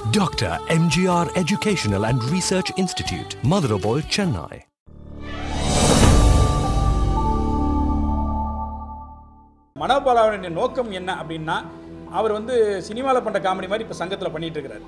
Dr. MGR Educational and Research Institute, Madurai, Chennai. மனோபாலாவுடைய நோக்கம் என்ன அப்படின்னா அவர் வந்து சினிமாவில் பண்ணுற காமெடி மாதிரி இப்போ சங்கத்தில் பண்ணிட்டு இருக்கிறார்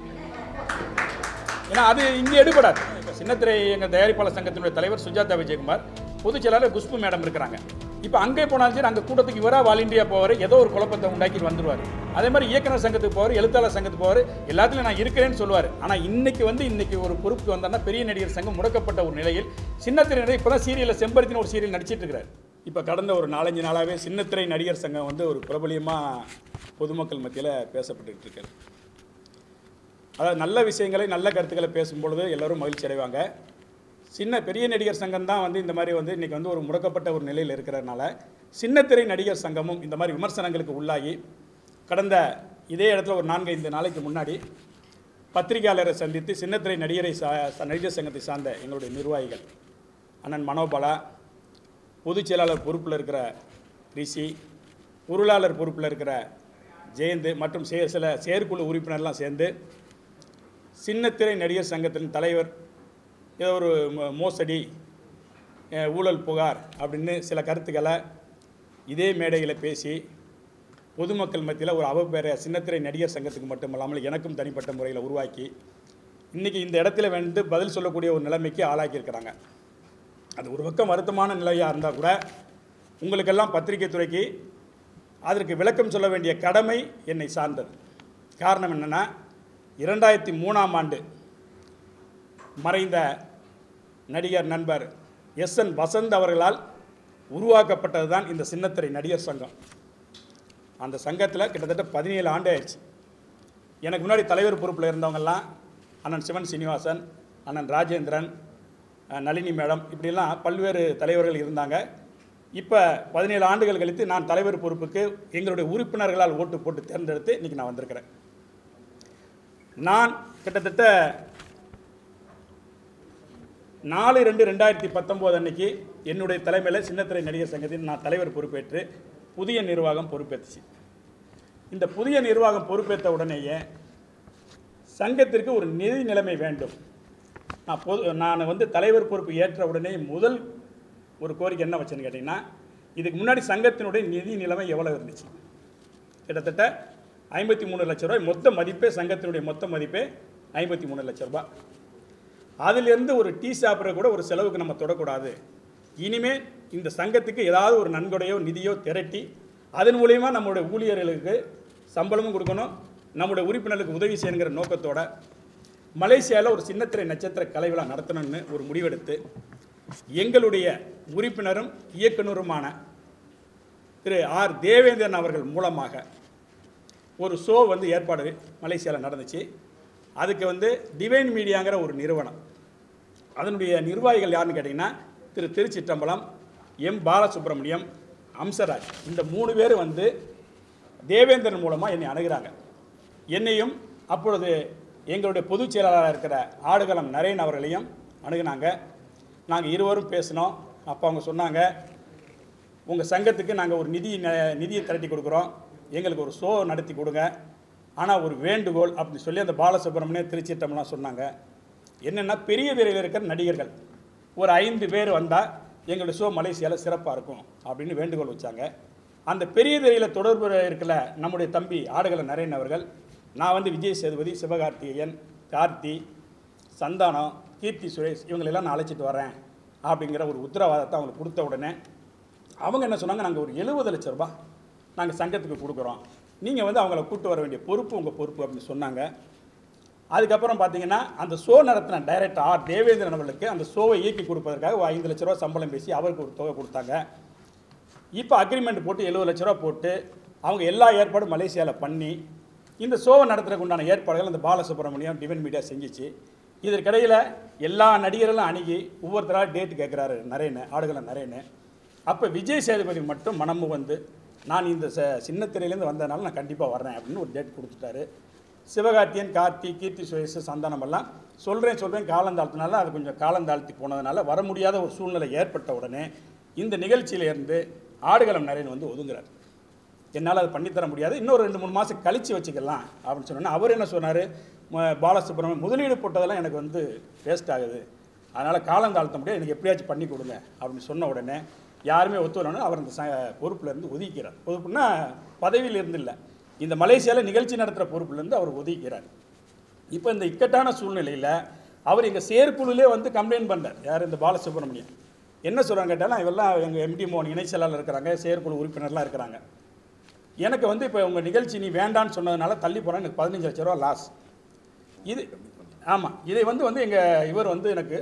ஏன்னா அது இங்கே எடுபடாது இப்போ சின்னத்திரை எங்கள் தயாரிப்பாளர் சங்கத்தினுடைய தலைவர் சுஜாதா விஜயகுமார் பொதுச் செயலாளர் குஷ்பு மேடம் இருக்கிறாங்க இப்போ அங்கே போனாலும் சரி அங்கே கூட்டத்துக்கு இவராக வால் இண்டியா போவார் ஏதோ ஒரு குழப்பத்தை உண்டாக்கி வந்துடுவார் அதே மாதிரி இயக்குனர் சங்கத்துக்கு போவார் எழுத்தாளர் சங்கத்துக்கு போவார் எல்லாத்துலையும் நான் இருக்கிறேன்னு சொல்லுவார் ஆனால் இன்னைக்கு வந்து இன்னைக்கு ஒரு பொறுப்புக்கு வந்தாருன்னா பெரிய நடிகர் சங்கம் முடக்கப்பட்ட ஒரு நிலையில் சின்னத்திரை இப்போ தான் சீரியலில் செம்பருத்தின்னு ஒரு சீரியல் நடிச்சிட்டு இருக்கிறார் இப்போ கடந்த ஒரு நாலஞ்சு நாளாகவே சின்னத்திரை நடிகர் சங்கம் வந்து ஒரு பிரபலியமாக பொதுமக்கள் மத்தியில் பேசப்பட்டுட்டு இருக்கு அதாவது நல்ல விஷயங்களை நல்ல கருத்துக்களை பேசும்பொழுது எல்லோரும் மகிழ்ச்சி அடைவாங்க சின்ன பெரிய நடிகர் சங்கம் தான் வந்து இந்த மாதிரி வந்து இன்றைக்கி வந்து ஒரு முடக்கப்பட்ட ஒரு நிலையில் இருக்கிறதுனால சின்னத்திரை நடிகர் சங்கமும் இந்த மாதிரி விமர்சனங்களுக்கு உள்ளாகி கடந்த இதே இடத்துல ஒரு நான்கு ஐந்து நாளைக்கு முன்னாடி பத்திரிகையாளரை சந்தித்து சின்னத்திரை நடிகரை சா ச- நடிகர் சங்கத்தை சார்ந்த எங்களுடைய நிர்வாகிகள் அண்ணன் மனோபாலா பொதுச் செயலாளர் பொறுப்பில் இருக்கிற ரிஷி பொருளாளர் பொறுப்பில் இருக்கிற ஜெயந்த் மற்றும் சே சில செயற்குழு உறுப்பினர்லாம் சேர்ந்து சின்னத்திரை நடிகர் சங்கத்தின் தலைவர் ஏதோ ஒரு மோ- மோசடி அஹ், ஊழல் புகார் அப்படின்னு சில கருத்துக்களை இதே மேடையில் பேசி பொதுமக்கள் மத்தியில் ஒரு அவப்பேரை சின்னத்திரை நடிகர் சங்கத்துக்கு மட்டுமல்லாமல் எனக்கும் தனிப்பட்ட முறையில் உருவாக்கி இன்றைக்கி இந்த இடத்துல வந்து பதில் சொல்லக்கூடிய ஒரு நிலைமைக்கு ஆளாக்கியிருக்கிறாங்க அது ஒரு பக்கம் வருத்தமான நிலையாக இருந்தால் கூட உங்களுக்கெல்லாம் பத்திரிகை துறைக்கு அதற்கு விளக்கம் சொல்ல வேண்டிய கடமை என்னை சார்ந்தது காரணம் என்னென்னா இரண்டாயிரத்தி மூணாம் ஆண்டு மறைந்த நடிகர் நண்பர் எஸ் என் வசந்த் அவர்களால் உருவாக்கப்பட்டது தான் இந்த சின்னத்திரை நடிகர் சங்கம் அந்த சங்கத்தில் கிட்டத்தட்ட பதினேழு ஆண்டு ஆயிடுச்சு எனக்கு முன்னாடி தலைவர் பொறுப்பில் இருந்தவங்கெல்லாம் அண்ணன் சிவன் சீனிவாசன் அண்ணன் ராஜேந்திரன் அஹ், நளினி மேடம் இப்படிலாம் பல்வேறு தலைவர்கள் இருந்தாங்க இப்போ பதினேழு ஆண்டுகள் கழித்து நான் தலைவர் பொறுப்புக்கு எங்களுடைய உறுப்பினர்களால் ஓட்டு போட்டு தேர்ந்தெடுத்து இன்றைக்கி நான் வந்திருக்கிறேன் நான் கிட்டத்தட்ட நாலு ரெண்டு ரெண்டாயிரத்தி பத்தொம்போது அன்னைக்கு என்னுடைய தலைமையில் சின்னத்திரை நடிகர் சங்கத்தின் நான் தலைவர் பொறுப்பேற்று புதிய நிர்வாகம் பொறுப்பேற்றுச்சு இந்த புதிய நிர்வாகம் பொறுப்பேற்ற உடனேயே சங்கத்திற்கு ஒரு நிதி நிலைமை வேண்டும் நான் பொது நான் வந்து தலைவர் பொறுப்பு ஏற்ற உடனே முதல் ஒரு கோரிக்கை என்ன வச்சேன்னு கேட்டிங்கன்னா இதுக்கு முன்னாடி சங்கத்தினுடைய நிதி நிலைமை எவ்வளோ இருந்துச்சு கிட்டத்தட்ட ஐம்பத்தி மூணு லட்ச ரூபாய் மொத்த மதிப்பே சங்கத்தினுடைய மொத்த மதிப்பே ஐம்பத்தி மூணு லட்ச ரூபாய் அதிலிருந்து ஒரு டீ சாப்பிட்ற கூட ஒரு செலவுக்கு நம்ம தொடக்கூடாது இனிமேல் இந்த சங்கத்துக்கு ஏதாவது ஒரு நன்கொடையோ நிதியோ திரட்டி அதன் மூலயமா நம்மளுடைய ஊழியர்களுக்கு சம்பளமும் கொடுக்கணும் நம்முடைய உறுப்பினர்களுக்கு உதவி செய்யணுங்கிற நோக்கத்தோட மலேசியாவில் ஒரு சின்னத்திரை நட்சத்திர கலை விழா நடத்தணும்னு ஒரு முடிவெடுத்து எங்களுடைய உறுப்பினரும் இயக்குனருமான திரு ஆர் தேவேந்திரன் அவர்கள் மூலமாக ஒரு ஷோ வந்து ஏற்பாடு மலேசியாவில் நடந்துச்சு அதுக்கு வந்து டிவைன் மீடியாங்கிற ஒரு நிறுவனம் அதனுடைய நிர்வாகிகள் யாருன்னு கேட்டிங்கன்னா திரு திருச்சிற்றம்பலம் எம் பாலசுப்ரமணியம் அம்சராஜ் இந்த மூணு பேர் வந்து தேவேந்திரன் மூலமாக என்னை அணுகிறாங்க என்னையும் அப்பொழுது எங்களுடைய பொதுச் செயலாளராக இருக்கிற ஆடுகளம் நரேன் அவர்களையும் அணுகுனாங்க நாங்கள் இருவரும் பேசினோம் அப்போ அவங்க சொன்னாங்க உங்கள் சங்கத்துக்கு நாங்கள் ஒரு நிதி ந- நிதியை திரட்டி கொடுக்குறோம் எங்களுக்கு ஒரு ஷோ நடத்தி கொடுங்க ஆனால் ஒரு வேண்டுகோள் அப்படின்னு சொல்லி அந்த பாலசுப்ரமணியம் திருச்சிட்டம்லாம் சொன்னாங்க என்னென்னா பெரிய திரையில் இருக்கிற நடிகர்கள் ஒரு ஐந்து பேர் வந்தால் எங்களுடைய ஷோ மலேசியாவில் சிறப்பாக இருக்கும் அப்படின்னு வேண்டுகோள் வச்சாங்க அந்த பெரிய திரையில் தொடர்பு இருக்கல நம்முடைய தம்பி ஆடுகள நரேன் அவர்கள் நான் வந்து விஜய் சேதுபதி சிவகார்த்திகேயன் கார்த்தி சந்தானம் கீர்த்தி சுரேஷ் இவங்களெல்லாம் நான் அழைச்சிட்டு வரேன் அப்படிங்கிற ஒரு உத்தரவாதத்தை அவங்களுக்கு கொடுத்த உடனே அவங்க என்ன சொன்னாங்க நாங்கள் ஒரு எழுபது லட்ச ரூபாய் நாங்கள் சங்கத்துக்கு கொடுக்குறோம் நீங்கள் வந்து அவங்கள கூட்டு வர வேண்டிய பொறுப்பு உங்கள் பொறுப்பு அப்படின்னு சொன்னாங்க அதுக்கப்புறம் பார்த்தீங்கன்னா அந்த ஷோ நடத்தின டைரக்டர் ஆர் தேவேந்திரன் அவர்களுக்கு அந்த ஷோவை இயக்கி கொடுப்பதற்காக ஒரு ஐந்து லட்ச ரூபா சம்பளம் பேசி அவருக்கு ஒரு தொகை கொடுத்தாங்க இப்போ அக்ரிமெண்ட் போட்டு எழுபது லட்ச ரூபா போட்டு அவங்க எல்லா ஏற்பாடும் மலேசியாவில் பண்ணி இந்த ஷோவை நடத்துறதுக்கு உண்டான ஏற்பாடுகள் அந்த பாலசுப்ரமணியம் டிவன் மீடியா செஞ்சிச்சு இதற்கிடையில் எல்லா நடிகர்களும் அணுகி ஒவ்வொருத்தராக டேட் கேட்குறாரு நரேனு ஆடுகள நரேனு அப்போ விஜய் சேதுபதி மட்டும் மனமு வந்து நான் இந்த ச சின்ன திரையிலேருந்து வந்ததுனால நான் கண்டிப்பாக வர்றேன் அப்படின்னு ஒரு டேட் கொடுத்துட்டாரு சிவகார்த்தியன் கார்த்தி கீர்த்தி சுரேஷ் சந்தானம் எல்லாம் சொல்கிறேன் சொல்கிறேன் காலந்தாழ்த்தினால அது கொஞ்சம் காலந்தாழ்த்தி போனதுனால வர முடியாத ஒரு சூழ்நிலை ஏற்பட்ட உடனே இந்த நிகழ்ச்சியிலேருந்து ஆடுகளம் நரேன் வந்து ஒதுங்குறார் என்னால் அது பண்ணித்தர முடியாது இன்னொரு ரெண்டு மூணு மாதம் கழித்து வச்சுக்கலாம் அப்படின்னு சொன்னோன்னே அவர் என்ன சொன்னார் ம- பாலசுப்ரமணியம் முதலீடு போட்டதெல்லாம் எனக்கு வந்து வேஸ்ட் ஆகுது அதனால் காலம் தாழ்த்த முடியாது எனக்கு எப்படியாச்சும் பண்ணி கொடுங்க அப்படின்னு சொன்ன உடனே யாருமே ஒத்து வரணும் அவர் அந்த ச பொறுப்புலேருந்து ஒதுக்கிறார் பொறுப்புனா பதவியில் இருந்து இல்லை இந்த மலேசியாவில் நிகழ்ச்சி நடத்துகிற பொறுப்புலேருந்து அவர் ஒதுக்கிறார் இப்போ இந்த இக்கட்டான சூழ்நிலையில் அவர் எங்கள் செயற்குழுலே வந்து கம்ப்ளைண்ட் பண்ணார் யார் இந்த பாலசுப்ரமணியம் என்ன சொல்கிறாங்க கேட்டாலும் இவெல்லாம் எங்கள் எம்டி மோகன் இணை செயலாளர் இருக்கிறாங்க செயற்குழு உறுப்பினர்லாம் இருக்கிறாங்க எனக்கு வந்து இப்போ உங்கள் நிகழ்ச்சி நீ வேண்டான்னு சொன்னதுனால தள்ளி போனால் எனக்கு பதினஞ்சு லட்ச ரூபா லாஸ் இது ஆமாம் இதை வந்து வந்து எங்கள் இவர் வந்து எனக்கு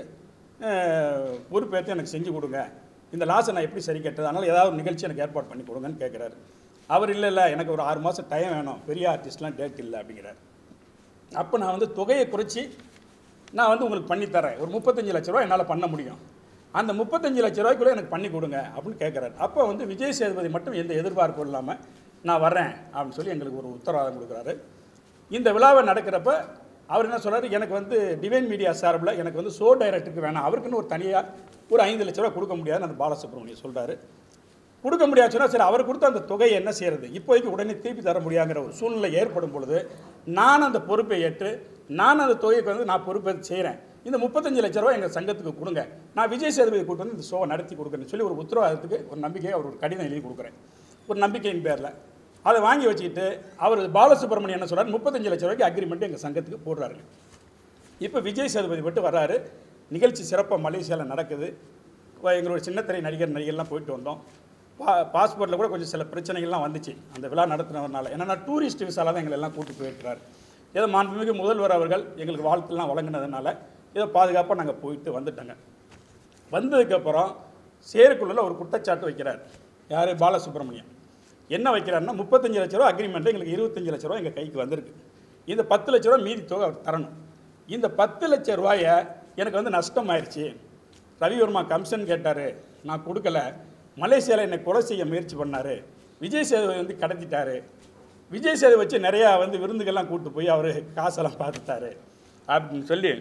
அஹ், பொறுப்பேற்று எனக்கு செஞ்சு கொடுங்க இந்த லாஸை நான் எப்படி சரி கட்டுறது அதனால் ஏதாவது ஒரு நிகழ்ச்சி எனக்கு ஏற்பாடு பண்ணி கொடுங்கன்னு கேட்குறாரு அவர் இல்லை இல்லை எனக்கு ஒரு ஆறு மாதம் டைம் வேணும் பெரிய ஆர்டிஸ்ட்லாம் டேட் இல்லை அப்படிங்கிறார் அப்போ நான் வந்து தொகையை குறைச்சி நான் வந்து உங்களுக்கு பண்ணி தரேன் ஒரு முப்பத்தஞ்சு லட்ச ரூபா என்னால் பண்ண முடியும் அந்த முப்பத்தஞ்சு லட்ச ரூபாய்க்குள்ளே எனக்கு பண்ணி கொடுங்க அப்படின்னு கேட்குறாரு அப்போ வந்து விஜய் சேதுபதி மட்டும் எந்த எதிர்பார்ப்பும் இல்லாமல் நான் வர்றேன் அப்படின்னு சொல்லி எங்களுக்கு ஒரு உத்தரவாதம் கொடுக்குறாரு இந்த விழாவை நடக்கிறப்ப அவர் என்ன சொல்றாரு எனக்கு வந்து டிவைன் மீடியா சார்பில் எனக்கு வந்து ஷோ டைரக்டருக்கு வேணாம் அவருக்குன்னு ஒரு தனியாக ஒரு ஐந்து லட்ச ரூபா கொடுக்க முடியாதுன்னு அந்த பாலசுப்ரமணியம் சொல்கிறாரு கொடுக்க முடியாது சொன்னா சரி அவர் கொடுத்த அந்த தொகையை என்ன செய்யறது இப்போதைக்கு உடனே திருப்பி தர முடியாங்கிற ஒரு சூழ்நிலை ஏற்படும் பொழுது நான் அந்த பொறுப்பை ஏற்று நான் அந்த தொகைக்கு வந்து நான் பொறுப்பை செய்கிறேன் இந்த முப்பத்தஞ்சு லட்ச ரூபா எங்கள் சங்கத்துக்கு கொடுங்க நான் விஜய் சேதுபதி கூட்டு வந்து இந்த ஷோவை நடத்தி கொடுக்குறேன்னு சொல்லி ஒரு உத்தரவாதத்துக்கு ஒரு நம்பிக்கையை அவர் ஒரு கடிதம் எழுதி கொடுக்குறேன் ஒரு நம்பிக்கையின் பேரில் அதை வாங்கி வச்சுக்கிட்டு அவர் பாலசுப்ரமணியம் என்ன சொல்றாரு முப்பத்தஞ்சு லட்ச ரூபாய்க்கு அக்ரிமெண்ட் எங்கள் சங்கத்துக்கு போடுறாரு இப்போ விஜய் சேதுபதி மட்டும் வர்றாரு நிகழ்ச்சி சிறப்பாக மலேசியாவில் நடக்குது வ- எங்களோட சின்னத்திரை நடிகர் நடிகர்லாம் போயிட்டு வந்தோம் பா பாஸ்போர்ட்டில் கூட கொஞ்சம் சில பிரச்சனைகள்லாம் வந்துச்சு அந்த விழா நடத்துனதுனால ஏன்னா டூரிஸ்ட் விசால தான் எங்களை எல்லாம் கூட்டு போயிருக்கிறார் ஏதோ மாண்புமிகு முதல்வர் அவர்கள் எங்களுக்கு வாழ்த்துலாம் வழங்கினதுனால ஏதோ பாதுகாப்பாக நாங்கள் போயிட்டு வந்துட்டோங்க வந்ததுக்கப்புறம் சேருக்குள்ள ஒரு குற்றச்சாட்டு வைக்கிறார் யார் பாலசுப்ரமணியம் என்ன வைக்கிறாருன்னா முப்பத்தஞ்சு லட்ச ரூபா அக்ரிமெண்ட் எங்களுக்கு இருபத்தஞ்சு லட்ச ரூபா எங்கள் கைக்கு வந்திருக்கு இந்த பத்து லட்ச ரூபா மீதி தொகை அவர் தரணும் இந்த பத்து லட்ச ரூபாயை எனக்கு வந்து நஷ்டம் ஆயிடுச்சு ரவிவர்மா கமிஷன் கேட்டார் நான் கொடுக்கல மலேசியாவில் என்னை கொலை செய்ய முயற்சி பண்ணார் விஜய் சேதுபதி வந்து கடத்திட்டாரு விஜய் சேது வச்சு நிறையா வந்து விருந்துக்கெல்லாம் கூட்டு போய் அவர் காசெல்லாம் பார்த்துட்டாரு அப்படின்னு சொல்லி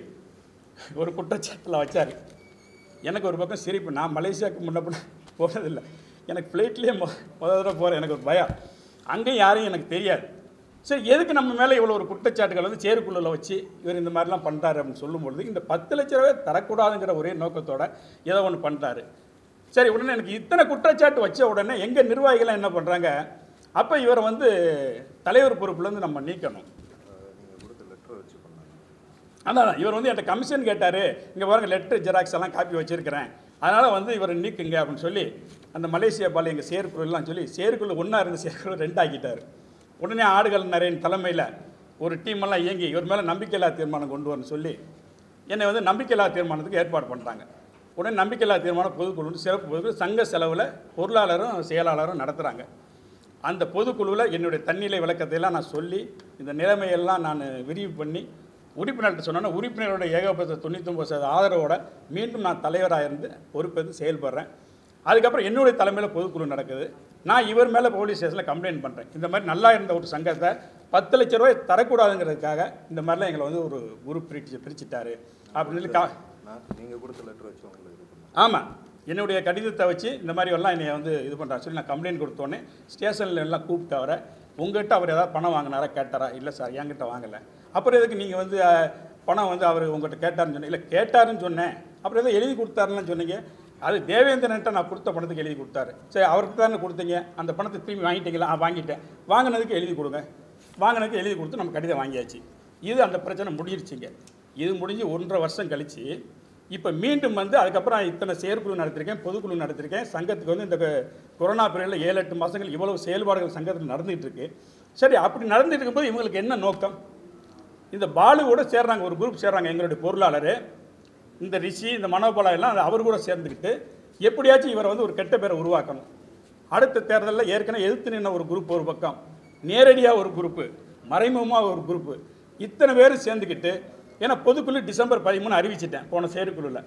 ஒரு குற்றச்சாட்டில் வச்சார் எனக்கு ஒரு பக்கம் சிரிப்பு நான் மலேசியாவுக்கு முன்ன பின்ன போனதில்லை எனக்கு ஃப்ளைட்லேயே மொ முதல் தடவை போகிறேன் எனக்கு ஒரு பயம் அங்கேயும் யாரையும் எனக்கு தெரியாது சரி எதுக்கு நம்ம மேலே இவ்வளோ ஒரு குற்றச்சாட்டுகள் வந்து சேருக்குள்ள வச்சு இவர் இந்த மாதிரிலாம் பண்ணுறாரு அப்படின்னு சொல்லும்பொழுது இந்த பத்து லட்ச ரூபாய் தரக்கூடாதுங்கிற ஒரே நோக்கத்தோட ஏதோ ஒன்று பண்ணுறாரு சரி உடனே எனக்கு இத்தனை குற்றச்சாட்டு வச்ச உடனே எங்கள் நிர்வாகிகள்லாம் என்ன பண்ணுறாங்க அப்போ இவரை வந்து தலைவர் பொறுப்புலேருந்து நம்ம நீக்கணும் அதான் இவர் வந்து என்கிட்ட கமிஷன் கேட்டார் இங்கே பாருங்க லெட்டர் ஜெராக்ஸ் எல்லாம் காப்பி வச்சிருக்கிறேன் அதனால் வந்து இவரை நீக்குங்க அப்படின்னு சொல்லி அந்த மலேசியா பால் எங்கள் செயற்குழுலாம் சொல்லி செயற்குழு ஒன்றா இருந்த செயற்குழு ரெண்டாக்கிட்டார் உடனே ஆடுகள் நிறைய தலைமையில் ஒரு டீம் எல்லாம் இயங்கி இவர் மேலே நம்பிக்கையில்லா தீர்மானம் கொண்டு வரணும்னு சொல்லி என்னை வந்து நம்பிக்கையில்லா தீர்மானத்துக்கு ஏற்பாடு பண்ணுறாங்க உடனே நம்பிக்கையில்லா தீர்மானம் பொதுக்குழு சிறப்பு பொதுக்குழு சங்க செலவில் பொருளாளரும் செயலாளரும் நடத்துகிறாங்க அந்த பொதுக்குழுவில் என்னுடைய தன்னிலை விளக்கத்தையெல்லாம் நான் சொல்லி இந்த நிலைமையெல்லாம் நான் விரிவு பண்ணி உறுப்பினர்கிட்ட சொன்னோன்னா உறுப்பினரோட ஏகபட்ச தொண்ணூத்தொம்பது சதவீத ஆதரவோட மீண்டும் நான் தலைவராக இருந்து பொறுப்பேற்று செயல்படுறேன் அதுக்கப்புறம் என்னுடைய தலைமையில் பொதுக்குழு நடக்குது நான் இவர் மேலே போலீஸ் ஸ்டேஷனில் கம்ப்ளைண்ட் பண்ணுறேன் இந்த மாதிரி நல்லா இருந்த ஒரு சங்கத்தை பத்து லட்ச ரூபாய் தரக்கூடாதுங்கிறதுக்காக இந்த மாதிரிலாம் எங்களை வந்து ஒரு குரூப் பிரிச்சு பிரிச்சுட்டாரு அப்படின்னு சொல்லி கா நான் நீங்கள் கொடுத்த லெட்டர் வச்சு உங்களுக்கு இது பண்ணேன் ஆமாம் என்னுடைய கடிதத்தை வச்சு இந்த மாதிரி எல்லாம் என்னை வந்து இது பண்ணுறாரு சொல்லி நான் கம்ப்ளைண்ட் கொடுத்தோன்னே ஸ்டேஷனில் எல்லாம் கூப்பிட்டு அவரை உங்ககிட்ட அவர் ஏதாவது பணம் வாங்கினாரா கேட்டாரா இல்லை சார் என்கிட்ட வாங்கலை அப்புறம் எதுக்கு நீங்கள் வந்து அஹ், பணம் வந்து அவர் உங்கள்கிட்ட கேட்டாருன்னு சொன்னேன் இல்லை கேட்டாருன்னு சொன்னேன் அப்புறம் ஏதோ எழுதி கொடுத்தாருன்னு சொன்னீங்க அது தேவேந்திரன்ட்ட நான் கொடுத்த பணத்துக்கு எழுதி கொடுத்தாரு சரி அவருக்கு தானே கொடுத்தீங்க அந்த பணத்தை திரும்பி வாங்கிட்டீங்களா ஆ வாங்கிட்டேன் வாங்கினதுக்கு எழுதி கொடுங்க வாங்கினதுக்கு எழுதி கொடுத்து நம்ம கடிதம் வாங்கியாச்சு இது அந்த பிரச்சனை முடிஞ்சிருச்சுங்க இது முடிஞ்சு ஒன்றரை வருஷம் கழிச்சு இப்போ மீண்டும் வந்து அதுக்கப்புறம் இத்தனை செயற்குழு நடத்திருக்கேன் பொதுக்குழு நடத்திருக்கேன் சங்கத்துக்கு வந்து இந்த கொ- கொரோனா பீரியடில் ஏழு எட்டு மாதங்கள் இவ்வளவு செயல்பாடுகள் சங்கத்தில் நடந்துகிட்டு இருக்கு சரி அப்படி நடந்துட்டு இருக்கும்போது இவங்களுக்கு என்ன நோக்கம் இந்த பாலுவோட சேர்றாங்க ஒரு குரூப் சேர்றாங்க எங்களுடைய பொருளாளர் இந்த ரிஷி இந்த மனோபலா எல்லாம் அது அவர் கூட சேர்ந்துக்கிட்டு எப்படியாச்சும் இவரை வந்து ஒரு கெட்ட பேரை உருவாக்கணும் அடுத்த தேர்தலில் ஏற்கனவே எதிர்த்து நின்ன ஒரு குரூப் ஒரு பக்கம் நேரடியாக ஒரு குரூப்பு மறைமுகமாக ஒரு குரூப்பு இத்தனை பேரும் சேர்ந்துக்கிட்டு ஏன்னா பொதுக்குழு டிசம்பர் பதிமூணு அறிவிச்சிட்டேன் போன செயற்குழுவில்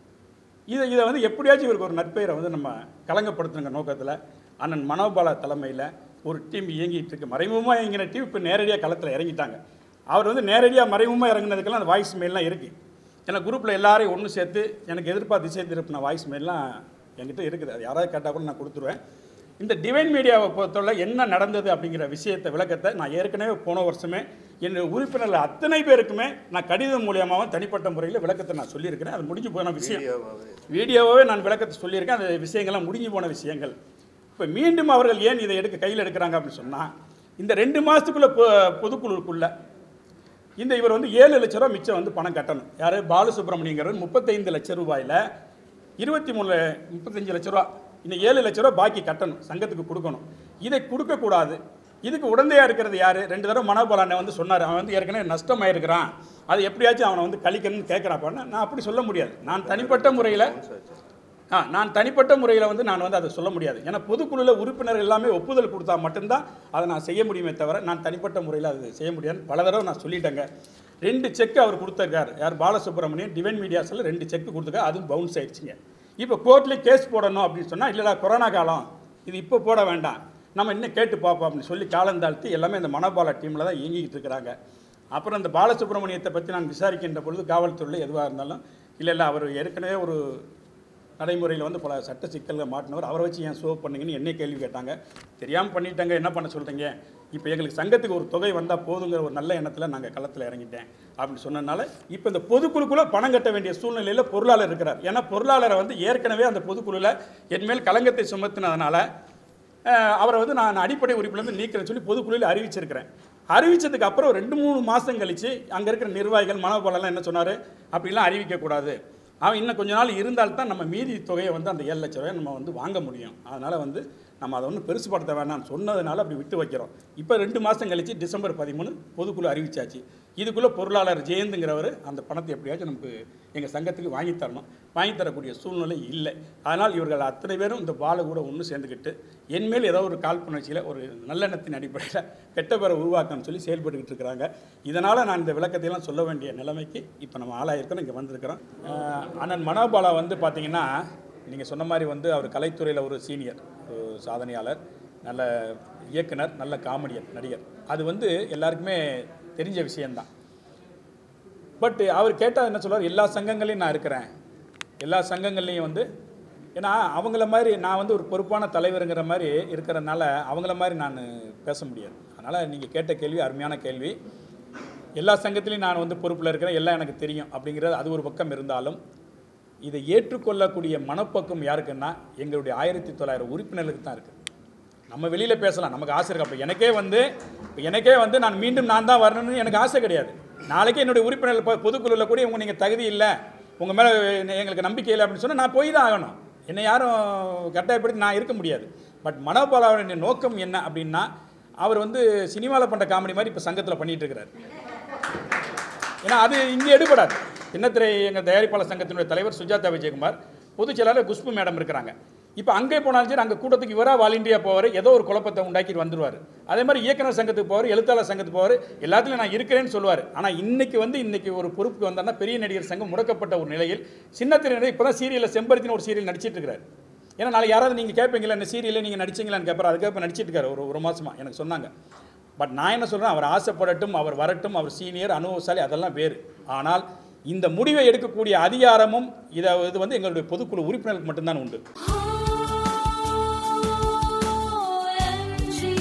இதை இதை வந்து எப்படியாச்சும் இவருக்கு ஒரு நற்பெயரை வந்து நம்ம கலங்கப்படுத்துங்கிற நோக்கத்தில் அண்ணன் மனோபாலா தலைமையில் ஒரு டீம் இயங்கிட்டு இருக்கு மறைமுகமாக இயங்கின டீம் இப்போ நேரடியாக களத்தில் இறங்கிட்டாங்க அவர் வந்து நேரடியாக மறைமுகமாக இறங்குனதுக்கெல்லாம் அந்த வாய்ஸ் மெயிலாம் இருக்குது ஏன்னா குரூப்பில் எல்லாரையும் ஒன்று சேர்த்து எனக்கு எதிர்ப்பாக திசை திருப்பின வாய்ஸ் மெயிலாம் என்கிட்ட இருக்குது அது யாராவது கேட்டால் கூட நான் கொடுத்துருவேன் இந்த டிவைன் மீடியாவை பொறுத்தவரை என்ன நடந்தது அப்படிங்கிற விஷயத்தை விளக்கத்தை நான் ஏற்கனவே போன வருஷமே என்னுடைய உறுப்பினர்கள் அத்தனை பேருக்குமே நான் கடிதம் மூலியமாகவும் தனிப்பட்ட முறையில் விளக்கத்தை நான் சொல்லியிருக்கிறேன் அது முடிஞ்சு போன விஷயம் வீடியோவாகவே வீடியோவாகவே நான் விளக்கத்தை சொல்லியிருக்கேன் அந்த விஷயங்கள்லாம் முடிஞ்சு போன விஷயங்கள் இப்போ மீண்டும் அவர்கள் ஏன் இதை எடுக்க கையில் எடுக்கிறாங்க அப்படின்னு சொன்னால் இந்த ரெண்டு மாதத்துக்குள்ளே பொதுக்குழுக்குள்ள இந்த இவர் வந்து ஏழு லட்ச ரூபா மிச்சம் வந்து பணம் கட்டணும் யார் பாலசுப்ரமணியங்கிறவர் முப்பத்தைந்து லட்ச ரூபாயில் இருபத்தி மூணு முப்பத்தஞ்சு லட்ச ரூபா இன்னும் ஏழு லட்ச ரூபா பாக்கி கட்டணும் சங்கத்துக்கு கொடுக்கணும் இதை கொடுக்கக்கூடாது இதுக்கு உடந்தையாக இருக்கிறது யார் ரெண்டு தடவை மனோபலானை வந்து சொன்னார் அவன் வந்து ஏற்கனவே நஷ்டமாயிருக்கிறான் அது எப்படியாச்சும் அவனை வந்து கழிக்கணும்னு கேட்குறாப்பான்னு நான் அப்படி சொல்ல முடியாது நான் தனிப்பட்ட முறையில் ஆ நான் தனிப்பட்ட முறையில் வந்து நான் வந்து அதை சொல்ல முடியாது ஏன்னா பொதுக்குழுவில் உறுப்பினர் எல்லாமே ஒப்புதல் கொடுத்தா மட்டும்தான் அதை நான் செய்ய முடியுமே தவிர நான் தனிப்பட்ட முறையில் அது செய்ய முடியாது பல தடவை நான் சொல்லிட்டேங்க ரெண்டு செக் அவர் கொடுத்துருக்கார் யார் பாலசுப்ரமணியன் டிவைன் மீடியாஸில் ரெண்டு செக் கொடுத்துருக்காரு அதுவும் பவுன்ஸ் ஆயிடுச்சுங்க இப்போ கோர்ட்லேயே கேஸ் போடணும் அப்படின்னு சொன்னால் இல்லைடா கொரோனா காலம் இது இப்போ போட வேண்டாம் நம்ம இன்னும் கேட்டு பார்ப்போம் அப்படின்னு சொல்லி காலந்தாழ்த்தி எல்லாமே இந்த மனோபால டீமில் தான் இயங்கிக்கிட்டு இருக்கிறாங்க அப்புறம் இந்த பாலசுப்ரமணியத்தை பற்றி நான் விசாரிக்கின்ற பொழுது காவல்துறையில் எதுவாக இருந்தாலும் இல்லை இல்லை அவர் ஏற்கனவே ஒரு நடைமுறையில் வந்து பல சட்ட சிக்கல்கள் மாட்டினவர் அவரை வச்சு ஏன் சோ பண்ணீங்கன்னு என்ன கேள்வி கேட்டாங்க தெரியாமல் பண்ணிட்டாங்க என்ன பண்ண சொல்கிறீங்க இப்போ எங்களுக்கு சங்கத்துக்கு ஒரு தொகை வந்தால் போதுங்கிற ஒரு நல்ல எண்ணத்தில் நாங்கள் களத்தில் இறங்கிட்டேன் அப்படின்னு சொன்னதுனால இப்போ இந்த பொதுக்குழுக்குள்ள பணம் கட்ட வேண்டிய சூழ்நிலையில் பொருளாளர் இருக்கிறார் ஏன்னா பொருளாளரை வந்து ஏற்கனவே அந்த பொதுக்குழுவில் என்மேல் களங்கத்தை சுமத்தினதுனால அஹ், அவரை வந்து நான் அடிப்படை உறுப்பிலிருந்து நீக்கிறேன்னு சொல்லி பொதுக்குழுவில் அறிவிச்சிருக்கிறேன் அறிவிச்சதுக்கு அப்புறம் ரெண்டு மூணு மாதம் கழித்து அங்கே இருக்கிற நிர்வாகிகள் மனோபலம் என்ன சொன்னார் அப்படிலாம் அறிவிக்கக்கூடாது அவன் இன்னும் கொஞ்ச நாள் இருந்தால்தான் நம்ம மீதி தொகையை வந்து அந்த ஏழு லட்ச ரூபாயை நம்ம வந்து வாங்க முடியும் அதனால் வந்து நம்ம அதை ஒன்றும் பெருசுப்படுத்த வேண்டாம்னு சொன்னதுனால அப்படி விட்டு வைக்கிறோம் இப்போ ரெண்டு மாதம் கழிச்சு டிசம்பர் பதிமூணு பொதுக்குழு அறிவிச்சாச்சு இதுக்குள்ளே பொருளாளர் ஜெயந்துங்கிறவர் அந்த பணத்தை எப்படியாச்சும் நமக்கு எங்கள் சங்கத்துக்கு வாங்கி தரணும் வாங்கி தரக்கூடிய சூழ்நிலை இல்லை அதனால் இவர்கள் அத்தனை பேரும் இந்த பாலை கூட ஒன்று சேர்ந்துக்கிட்டு என்மேல் ஏதோ ஒரு காழ்ப்புணர்ச்சியில் ஒரு நல்லெண்ணத்தின் அடிப்படையில் கெட்ட பேரை உருவாக்கணும்னு சொல்லி செயல்பட்டுக்கிட்டு இருக்கிறாங்க இதனால் நான் இந்த விளக்கத்தையெல்லாம் சொல்ல வேண்டிய நிலைமைக்கு இப்போ நம்ம ஆளாயிருக்கோம் இங்கே வந்திருக்கிறோம் அஹ் அண்ணன் மனோபாலா வந்து பார்த்தீங்கன்னா நீங்கள் சொன்ன மாதிரி வந்து அவர் கலைத்துறையில் ஒரு சீனியர் ஒரு சாதனையாளர் நல்ல இயக்குனர் நல்ல காமெடியன் நடிகர் அது வந்து எல்லாருக்குமே தெரிஞ்ச விஷயம்தான் பட் அவர் கேட்டால் என்ன சொல்றார் எல்லா சங்கங்களையும் நான் இருக்கிறேன் எல்லா சங்கங்கள்லேயும் வந்து ஏன்னா அவங்கள மாதிரி நான் வந்து ஒரு பொறுப்பான தலைவருங்கிற மாதிரி இருக்கிறனால அவங்கள மாதிரி நான் பேச முடியாது அதனால் நீங்கள் கேட்ட கேள்வி அருமையான கேள்வி எல்லா சங்கத்திலையும் நான் வந்து பொறுப்பில் இருக்கிறேன் எல்லாம் எனக்கு தெரியும் அப்படிங்கிறது அது ஒரு பக்கம் இருந்தாலும் இதை ஏற்றுக்கொள்ளக்கூடிய மனப்பக்கம் யாருக்குன்னா எங்களுடைய ஆயிரத்தி தொள்ளாயிரம் உறுப்பினர்களுக்கு தான் இருக்குது நம்ம வெளியில் பேசலாம் நமக்கு ஆசை இருக்கு அப்போ எனக்கே வந்து இப்போ எனக்கே வந்து நான் மீண்டும் நான் தான் வரணும்னு எனக்கு ஆசை கிடையாது நாளைக்கே என்னுடைய உறுப்பினர்கள் பொ- பொதுக்குழுவில் கூட உங்க நீங்கள் தகுதி இல்லை உங்கள் மேலே எங்களுக்கு நம்பிக்கை இல்லை அப்படின்னு சொன்னால் நான் போய் தான் ஆகணும் என்னை யாரும் கட்டாயப்படுத்தி நான் இருக்க முடியாது பட் மனோபாலாவுடைய நோக்கம் என்ன அப்படின்னா அவர் வந்து சினிமாவில் பண்ணுற காமெடி மாதிரி இப்போ சங்கத்தில் பண்ணிட்டு இருக்கிறார் ஏன்னா அது இங்கே எடுபடாது சின்னத்திரை எங்கள் தயாரிப்பாளர் சங்கத்தினுடைய தலைவர் சுஜாதா விஜயகுமார் பொதுச் செயலாளர் குஷ்பு மேடம் இருக்கிறாங்க இப்போ அங்கே போனாலும் சரி அங்கே கூட்டத்துக்கு இவராக வாலண்டியாக போவார் ஏதோ ஒரு குழப்பத்தை உண்டாக்கிட்டு வந்துருவார் அதே மாதிரி இயக்குனர் சங்கத்துக்கு போவார் எழுத்தாளர் சங்கத்துக்கு போவார் எல்லாத்துலையும் நான் இருக்கிறேன்னு சொல்லுவார் ஆனால் இன்னைக்கு வந்து இன்னைக்கு ஒரு பொறுப்புக்கு வந்தாருன்னா பெரிய நடிகர் சங்கம் முடக்கப்பட்ட ஒரு நிலையில் சின்னத்திரை நடிகர் இப்போ தான் சீரியலில் செம்பருத்தின்னு ஒரு சீரியல் நடிச்சிட்டு இருக்கிறார் ஏன்னா நாளைக்கு யாராவது நீங்கள் கேட்பீங்களா இந்த சீரியலில் நீங்கள் நடிச்சீங்களான்னு கேட்பாரு அதுக்காக இப்போ நடிச்சிட்டு இருக்காரு ஒரு ஒரு மாசமா எனக்கு சொன்னாங்க பட் நான் என்ன சொல்கிறேன் அவர் ஆசைப்படட்டும் அவர் வரட்டும் அவர் சீனியர் அனுபவசாலி அதெல்லாம் வேறு ஆனால் இந்த முடிவை எடுக்கக்கூடிய அதிகாரமும் இதை இது வந்து எங்களுடைய பொதுக்குழு உறுப்பினர்களுக்கு மட்டும்தான் உண்டு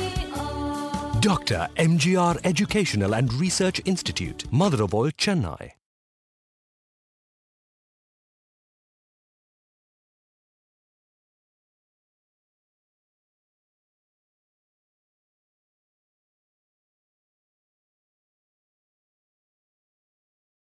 Dr. MGR Educational and Research Institute, Mother of All, Chennai.